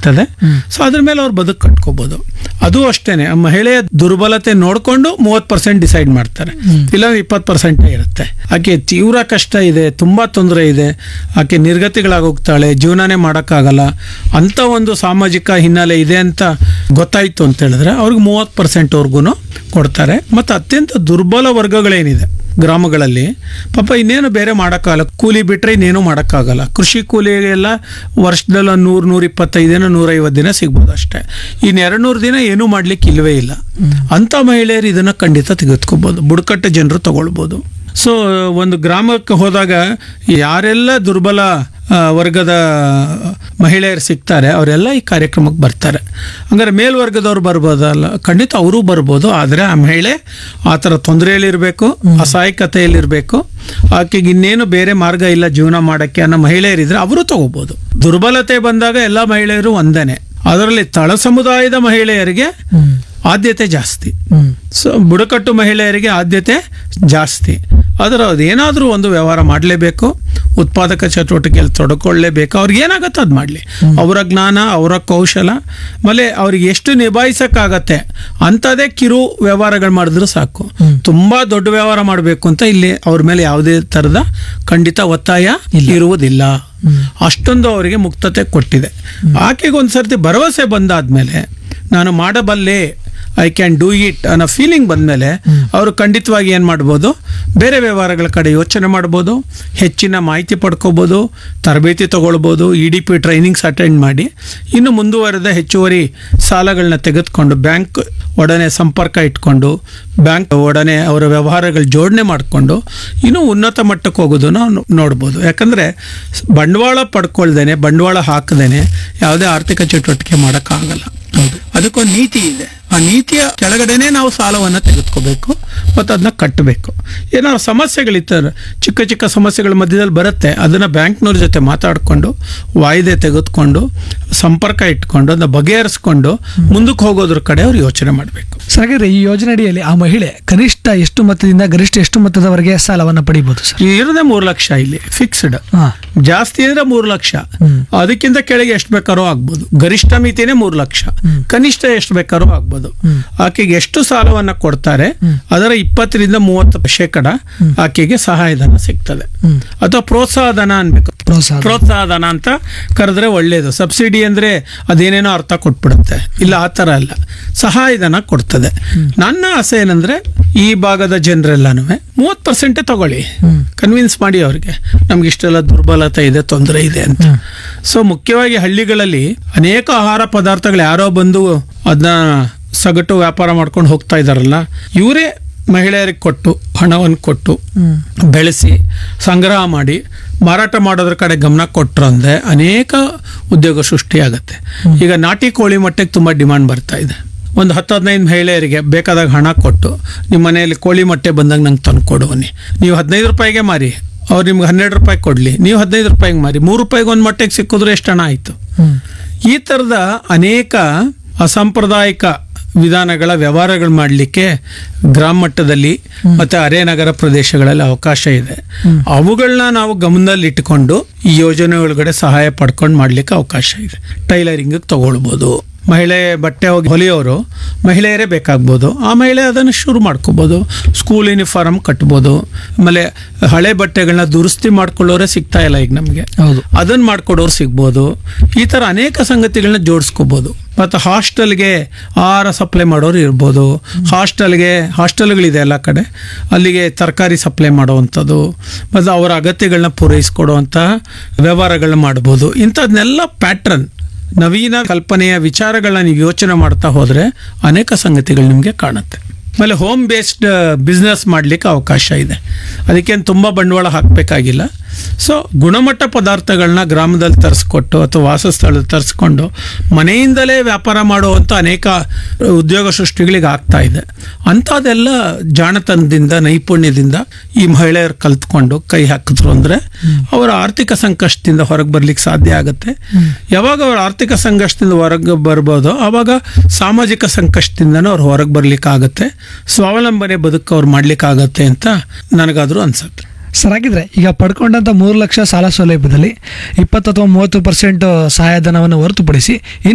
ಸಿಗ್ತದೆ ಸೊ ಅದ್ರ ಮೇಲೆ ಅವ್ರು ಬದುಕು ಕಟ್ಕೋಬಹುದು ಅದು ಅಷ್ಟೇನೆ ಆ ಮಹಿಳೆಯ ದುರ್ಬಲತೆ ನೋಡ್ಕೊಂಡು ಮೂವತ್ ಪರ್ಸೆಂಟ್ ಡಿಸೈಡ್ ಮಾಡ್ತಾರೆ ಇಲ್ಲ ಇಪ್ಪತ್ತು ಪರ್ಸೆಂಟ್ ಇರುತ್ತೆ ಆಕೆ ತೀವ್ರ ಕಷ್ಟ ಇದೆ ತುಂಬಾ ತೊಂದರೆ ಇದೆ ಆಕೆ ನಿರ್ಗತಿಗಳಾಗೋಗ್ತಾಳೆ ಜೀವನನೇ ಮಾಡೋಕ್ಕಾಗಲ್ಲ ಅಂತ ಒಂದು ಸಾಮಾಜಿಕ ಹಿನ್ನೆಲೆ ಇದೆ ಅಂತ ಗೊತ್ತಾಯ್ತು ಅಂತ ಹೇಳಿದ್ರೆ ಅವ್ರಿಗೆ ಮೂವತ್ತು ಪರ್ಸೆಂಟ್ವರೆಗೂ ಕೊಡ್ತಾರೆ ಮತ್ತು ಅತ್ಯಂತ ದುರ್ಬಲ ವರ್ಗಗಳೇನಿದೆ ಗ್ರಾಮಗಳಲ್ಲಿ ಪಾಪ ಇನ್ನೇನು ಬೇರೆ ಮಾಡೋಕ್ಕಾಗಲ್ಲ ಕೂಲಿ ಬಿಟ್ಟರೆ ಇನ್ನೇನು ಮಾಡೋಕ್ಕಾಗಲ್ಲ ಕೃಷಿ ಕೂಲಿಗೆಲ್ಲ ವರ್ಷದಲ್ಲಿ ಒಂದು ನೂರು ನೂರ ಇಪ್ಪತ್ತೈದು ದಿನ ನೂರೈವತ್ತು ದಿನ ಸಿಗ್ಬೋದು ಅಷ್ಟೇ ಇನ್ನು ಎರಡು ನೂರು ದಿನ ಏನೂ ಮಾಡ್ಲಿಕ್ಕೆ ಇಲ್ವೇ ಇಲ್ಲ ಅಂಥ ಮಹಿಳೆಯರು ಇದನ್ನು ಖಂಡಿತ ತೆಗೆದುಕೋಬೋದು ಬುಡಕಟ್ಟು ಜನರು ತಗೊಳ್ಬೋದು ಸೊ ಒಂದು ಗ್ರಾಮಕ್ಕೆ ಹೋದಾಗ ಯಾರೆಲ್ಲ ದುರ್ಬಲ ಆ, ವರ್ಗದ ಮಹಿಳೆಯರು ಸಿಗ್ತಾರೆ ಅವರೆಲ್ಲ ಈ ಕಾರ್ಯಕ್ರಮಕ್ಕೆ ಬರ್ತಾರೆ ಹಂಗಾರೆ ಮೇಲ್ವರ್ಗದವ್ರು ಬರ್ಬೋದಲ್ಲ ಖಂಡಿತ ಅವರು ಬರ್ಬೋದು ಆದರೆ ಆ ಮಹಿಳೆ ಆ ಥರ ತೊಂದರೆಯಲ್ಲಿರಬೇಕು ಅಸಹಾಯಕತೆಯಲ್ಲಿರಬೇಕು ಆಕೆಗೆ ಇನ್ನೇನು ಬೇರೆ ಮಾರ್ಗ ಇಲ್ಲ ಜೀವನ ಮಾಡೋಕ್ಕೆ ಅನ್ನೋ ಮಹಿಳೆಯರಿದ್ರೆ ಅವರು ತಗೋಬೋದು ದುರ್ಬಲತೆ ಬಂದಾಗ ಎಲ್ಲ ಮಹಿಳೆಯರು ಒಂದೇನೆ ಅದರಲ್ಲಿ ತಳ ಸಮುದಾಯದ ಮಹಿಳೆಯರಿಗೆ ಆದ್ಯತೆ ಜಾಸ್ತಿ ಹ್ಮ್ ಸೊ ಬುಡಕಟ್ಟು ಮಹಿಳೆಯರಿಗೆ ಆದ್ಯತೆ ಜಾಸ್ತಿ ಅದರ ಅದೇನಾದರೂ ಒಂದು ವ್ಯವಹಾರ ಮಾಡಲೇಬೇಕು ಉತ್ಪಾದಕ ಚಟುವಟಿಕೆಯಲ್ಲಿ ತೊಡ್ಕೊಳ್ಳೇಬೇಕು ಅವ್ರಿಗೆ ಏನಾಗುತ್ತೆ ಅದು ಮಾಡಲಿ ಅವರ ಜ್ಞಾನ ಅವರ ಕೌಶಲ ಆಮೇಲೆ ಅವ್ರಿಗೆ ಎಷ್ಟು ನಿಭಾಯಿಸಕ್ಕಾಗತ್ತೆ ಅಂಥದೇ ಕಿರು ವ್ಯವಹಾರಗಳು ಮಾಡಿದ್ರು ಸಾಕು ತುಂಬಾ ದೊಡ್ಡ ವ್ಯವಹಾರ ಮಾಡಬೇಕು ಅಂತ ಇಲ್ಲಿ ಅವ್ರ ಮೇಲೆ ಯಾವುದೇ ಥರದ ಖಂಡಿತ ಒತ್ತಾಯ ಇರುವುದಿಲ್ಲ ಅಷ್ಟೊಂದು ಅವರಿಗೆ ಮುಕ್ತತೆ ಕೊಟ್ಟಿದೆ ಆಕೆಗೆ ಒಂದು ಸರ್ತಿ ಭರವಸೆ ಬಂದಾದ್ಮೇಲೆ ನಾನು ಮಾಡಬಲ್ಲೆ ಐ ಕ್ಯಾನ್ ಡೂ ಇಟ್ ಅನ್ನೋ ಫೀಲಿಂಗ್ ಬಂದಮೇಲೆ ಅವರು ಖಂಡಿತವಾಗಿ ಏನು ಮಾಡ್ಬೋದು ಬೇರೆ ವ್ಯವಹಾರಗಳ ಕಡೆ ಯೋಚನೆ ಮಾಡ್ಬೋದು ಹೆಚ್ಚಿನ ಮಾಹಿತಿ ಪಡ್ಕೋಬೋದು ತರಬೇತಿ ತಗೊಳ್ಬೋದು E D P trainings attend ಮಾಡಿ ಇನ್ನು ಮುಂದುವರೆದ ಹೆಚ್ಚುವರಿ ಸಾಲಗಳನ್ನ ತೆಗೆದುಕೊಂಡು ಬ್ಯಾಂಕ್ ಒಡನೆ ಸಂಪರ್ಕ ಇಟ್ಕೊಂಡು ಬ್ಯಾಂಕ್ ಒಡನೆ ಅವರ ವ್ಯವಹಾರಗಳ ಜೋಡಣೆ ಮಾಡಿಕೊಂಡು ಇನ್ನೂ ಉನ್ನತ ಮಟ್ಟಕ್ಕೆ ಹೋಗೋದನ್ನು ನಾವು ನೋಡ್ಬೋದು ಯಾಕಂದರೆ ಬಂಡವಾಳ ಪಡ್ಕೊಳ್ದೇನೆ ಬಂಡವಾಳ ಹಾಕದೇನೆ ಯಾವುದೇ ಆರ್ಥಿಕ ಚಟುವಟಿಕೆ ಮಾಡೋಕ್ಕಾಗಲ್ಲ ಅದಕ್ಕೊಂದು ನೀತಿ ಇದೆ ಆ ನೀತಿಯ ಕೆಳಗಡೆನೆ ನಾವು ಸಾಲವನ್ನು ತೆಗೆದುಕೋಬೇಕು ಮತ್ತು ಅದನ್ನ ಕಟ್ಟಬೇಕು ಏನಾದ್ರು ಸಮಸ್ಯೆಗಳಿರ್ತಾರೆ ಚಿಕ್ಕ ಚಿಕ್ಕ ಸಮಸ್ಯೆಗಳ ಮಧ್ಯದಲ್ಲಿ ಬರುತ್ತೆ ಅದನ್ನು ಬ್ಯಾಂಕ್ನವ್ರ ಜೊತೆ ಮಾತಾಡಿಕೊಂಡು ವಾಯ್ದೆ ತೆಗೆದುಕೊಂಡು ಸಂಪರ್ಕ ಇಟ್ಕೊಂಡು ಅದನ್ನ ಬಗೆಹರಿಸ್ಕೊಂಡು ಮುಂದಕ್ಕೆ ಹೋಗೋದ್ರ ಕಡೆ ಅವ್ರು ಯೋಚನೆ ಮಾಡಬೇಕು ಸರ್ ಹಾಗಾದ್ರೆ ಈ ಯೋಜನೆ ಅಡಿಯಲ್ಲಿ ಆ ಮಹಿಳೆ ಕನಿಷ್ಠ ಎಷ್ಟು ಮೊತ್ತದಿಂದ ಗರಿಷ್ಠ ಎಷ್ಟು ಮೊತ್ತದವರೆಗೆ ಸಾಲವನ್ನ ಪಡಿಬಹುದು ಸರ್ ಇರೋದೇ ಮೂರು ಲಕ್ಷ ಇಲ್ಲಿ ಫಿಕ್ಸ್ಡ್ ಹಾ ಜಾಸ್ತಿ ಅಂದ್ರೆ ಮೂರು ಲಕ್ಷ ಹ್ಮ್. ಅದಕ್ಕಿಂತ ಕೆಳಗೆ ಎಷ್ಟು ಬೇಕಾರೋ ಆಗ್ಬೋದು ಗರಿಷ್ಠ ಮಿತಿನೇ ಮೂರು ಲಕ್ಷ ಕನಿಷ್ಠ ಎಷ್ಟು ಬೇಕಾರೋ ಆಗ್ಬೋದು ಆಕೆಗೆ ಎಷ್ಟು ಸಾಲವನ್ನ ಕೊಡ್ತಾರೆ ಅದರ ಇಪ್ಪತ್ತರಿಂದ ಮೂವತ್ತು ಶೇಕಡ ಆಕೆಗೆ ಸಹಾಯಧನ ಸಿಗ್ತದೆ ಹ್ಮ್. ಅಥವಾ ಪ್ರೋತ್ಸಾಹ ಧನ ಅನ್ಬೇಕು ಪ್ರೋತ್ಸಾಹ ಪ್ರೋತ್ಸಾಹ ಧನ ಅಂತ ಕರೆದ್ರೆ ಒಳ್ಳೇದು ಸಬ್ಸಿಡಿ ಅಂದ್ರೆ ಅದೇನೇನೋ ಅರ್ಥ ಕೊಟ್ಬಿಡುತ್ತೆ ಇಲ್ಲ ಆ ಥರ ಅಲ್ಲ ಸಹಾಯಧನ ಕೊಡ್ತದೆ ನನ್ನ ಆಸೆ ಏನಂದ್ರೆ ಈ ಭಾಗದ ಜನರೆಲ್ಲನೂ ಮೂವತ್ತು ಪರ್ಸೆಂಟೇ ತಗೊಳ್ಳಿ ಕನ್ವಿನ್ಸ್ ಮಾಡಿ ಅವ್ರಿಗೆ ನಮ್ಗೆ ಇಷ್ಟೆಲ್ಲ ದುರ್ಬಲತೆ ಇದೆ ತೊಂದರೆ ಇದೆ ಅಂತ ಸೊ ಮುಖ್ಯವಾಗಿ ಹಳ್ಳಿಗಳಲ್ಲಿ ಅನೇಕ ಆಹಾರ ಪದಾರ್ಥಗಳು ಯಾರೋ ಬಂದು ಅದನ್ನ ಸಗಟು ವ್ಯಾಪಾರ ಮಾಡ್ಕೊಂಡು ಹೋಗ್ತಾ ಇದಾರಲ್ಲ ಇವರೇ ಮಹಿಳೆಯರಿಗೆ ಕೊಟ್ಟು ಹಣವನ್ನು ಕೊಟ್ಟು ಬೆಳೆಸಿ ಸಂಗ್ರಹ ಮಾಡಿ ಮಾರಾಟ ಮಾಡೋದ್ರ ಕಡೆ ಗಮನ ಕೊಟ್ಟರು ಅಂದ್ರೆ ಅನೇಕ ಉದ್ಯೋಗ ಸೃಷ್ಟಿಯಾಗತ್ತೆ ಈಗ ನಾಟಿ ಕೋಳಿ ಮೊಟ್ಟೆಗೆ ತುಂಬ ಡಿಮಾಂಡ್ ಬರ್ತಾ ಇದೆ ಒಂದು ಹತ್ತು ಹದಿನೈದು ಮಹಿಳೆಯರಿಗೆ ಬೇಕಾದಾಗ ಹಣ ಕೊಟ್ಟು ನಿಮ್ಮ ಮನೆಯಲ್ಲಿ ಕೋಳಿ ಮೊಟ್ಟೆ ಬಂದಾಗ ನಂಗೆ ತಂದು ಕೊಡುವನಿ ನೀವು ಹದಿನೈದು ರೂಪಾಯಿಗೆ ಮಾರಿ ಅವ್ರು ನಿಮ್ಗೆ ಹನ್ನೆರಡು ರೂಪಾಯಿ ಕೊಡಲಿ ನೀವು ಹದಿನೈದು ರೂಪಾಯಿಗೆ ಮಾರಿ ಮೂರು ರೂಪಾಯಿಗೆ ಒಂದು ಮೊಟ್ಟೆಗೆ ಸಿಕ್ಕಿದ್ರೆ ಎಷ್ಟು ಹಣ ಆಯಿತು ಹ್ಮ್ ಈ ಥರದ ಅನೇಕ ಅಸಾಂಪ್ರದಾಯಿಕ ವಿಧಾನಗಳ ವ್ಯವಹಾರಗಳು ಮಾಡಲಿಕ್ಕೆ ಗ್ರಾಮ ಮಟ್ಟದಲ್ಲಿ ಮತ್ತು ಅರೆನಗರ ಪ್ರದೇಶಗಳಲ್ಲಿ ಅವಕಾಶ ಇದೆ ಅವುಗಳನ್ನ ನಾವು ಗಮನದಲ್ಲಿ ಇಟ್ಕೊಂಡು ಈ ಯೋಜನೆ ಒಳಗಡೆ ಸಹಾಯ ಪಡ್ಕೊಂಡು ಮಾಡಲಿಕ್ಕೆ ಅವಕಾಶ ಇದೆ ಟೈಲರಿಂಗ್ ತಗೊಳ್ಬೋದು ಮಹಿಳೆ ಬಟ್ಟೆ ಹೋಗಿ ಹೊಲಿಯೋರು ಮಹಿಳೆಯರೇ ಬೇಕಾಗ್ಬೋದು ಆ ಮಹಿಳೆ ಅದನ್ನು ಶುರು ಮಾಡ್ಕೋಬೋದು ಸ್ಕೂಲ್ ಯೂನಿಫಾರ್ಮ್ ಕಟ್ಬೋದು ಆಮೇಲೆ ಹಳೆ ಬಟ್ಟೆಗಳನ್ನ ದುರಸ್ತಿ ಮಾಡ್ಕೊಳ್ಳೋರೇ ಸಿಗ್ತಾ ಇಲ್ಲ ಈಗ ನಮಗೆ ಹೌದು ಅದನ್ನ ಮಾಡ್ಕೊಡೋರು ಸಿಗ್ಬೋದು ಈ ಥರ ಅನೇಕ ಸಂಗತಿಗಳನ್ನ ಜೋಡಿಸ್ಕೋಬೋದು ಮತ್ತು ಹಾಸ್ಟೆಲ್ಗೆ ಆಹಾರ ಸಪ್ಲೈ ಮಾಡೋರು ಇರ್ಬೋದು ಹಾಸ್ಟೆಲ್ಗೆ ಹಾಸ್ಟೆಲ್ಗಳಿದೆ ಎಲ್ಲ ಕಡೆ ಅಲ್ಲಿಗೆ ತರಕಾರಿ ಸಪ್ಲೈ ಮಾಡುವಂಥದ್ದು ಮತ್ತು ಅವರ ಅಗತ್ಯಗಳನ್ನ ಪೂರೈಸ್ಕೊಡುವಂಥ ವ್ಯವಹಾರಗಳನ್ನ ಮಾಡ್ಬೋದು ಇಂಥದ್ನೆಲ್ಲ ಪ್ಯಾಟ್ರನ್ ನವೀನ ಕಲ್ಪನೆಯ ವಿಚಾರಗಳನ್ನ ನೀವು ಯೋಚನೆ ಮಾಡ್ತಾ ಹೋದರೆ ಅನೇಕ ಸಂಗತಿಗಳು ನಿಮಗೆ ಕಾಣುತ್ತೆ ಆಮೇಲೆ ಹೋಮ್ ಬೇಸ್ಡ್ ಬಿಸ್ನೆಸ್ ಮಾಡಲಿಕ್ಕೆ ಅವಕಾಶ ಇದೆ ಅದಕ್ಕೇನು ತುಂಬ ಬಂಡವಾಳ ಹಾಕಬೇಕಾಗಿಲ್ಲ ಸೊ ಗುಣಮಟ್ಟ ಪದಾರ್ಥಗಳನ್ನ ಗ್ರಾಮದಲ್ಲಿ ತರಿಸ್ಕೊಟ್ಟು ಅಥವಾ ವಾಸಸ್ಥಳದಲ್ಲಿ ತರಿಸ್ಕೊಂಡು ಮನೆಯಿಂದಲೇ ವ್ಯಾಪಾರ ಮಾಡುವಂಥ ಅನೇಕ ಉದ್ಯೋಗ ಸೃಷ್ಟಿಗಳಿಗೆ ಆಗ್ತಾ ಇದೆ ಅಂಥದ್ದೆಲ್ಲ ಜಾಣತನದಿಂದ ನೈಪುಣ್ಯದಿಂದ ಈ ಮಹಿಳೆಯರು ಕಲ್ತ್ಕೊಂಡು ಕೈ ಹಾಕಿದ್ರು ಅಂದರೆ ಅವರ ಆರ್ಥಿಕ ಸಂಕಷ್ಟದಿಂದ ಹೊರಗೆ ಬರ್ಲಿಕ್ಕೆ ಸಾಧ್ಯ ಆಗುತ್ತೆ ಯಾವಾಗ ಅವ್ರ ಆರ್ಥಿಕ ಸಂಕಷ್ಟದಿಂದ ಹೊರಗೆ ಬರ್ಬೋದೋ ಆವಾಗ ಸಾಮಾಜಿಕ ಸಂಕಷ್ಟದಿಂದನೂ ಅವ್ರು ಹೊರಗೆ ಬರ್ಲಿಕ್ಕೆ ಆಗುತ್ತೆ ಸ್ವಾವಲಂಬನೆ ಬದುಕು ಅವ್ರು ಮಾಡ್ಲಿಕ್ಕಾಗತ್ತೆ ಅಂತ ನನಗಾದ್ರೂ ಅನ್ಸುತ್ತೆ ಸರ್ ಹಾಗಿದ್ರೆ ಈಗ ಪಡ್ಕೊಂಡಂತ ಮೂರು ಲಕ್ಷ ಸಾಲ ಸೌಲಭ್ಯದಲ್ಲಿ ಇಪ್ಪತ್ತು ಅಥವಾ ಮೂವತ್ತು ಪರ್ಸೆಂಟ್ ಸಹಾಯಧನವನ್ನು ಹೊರತುಪಡಿಸಿ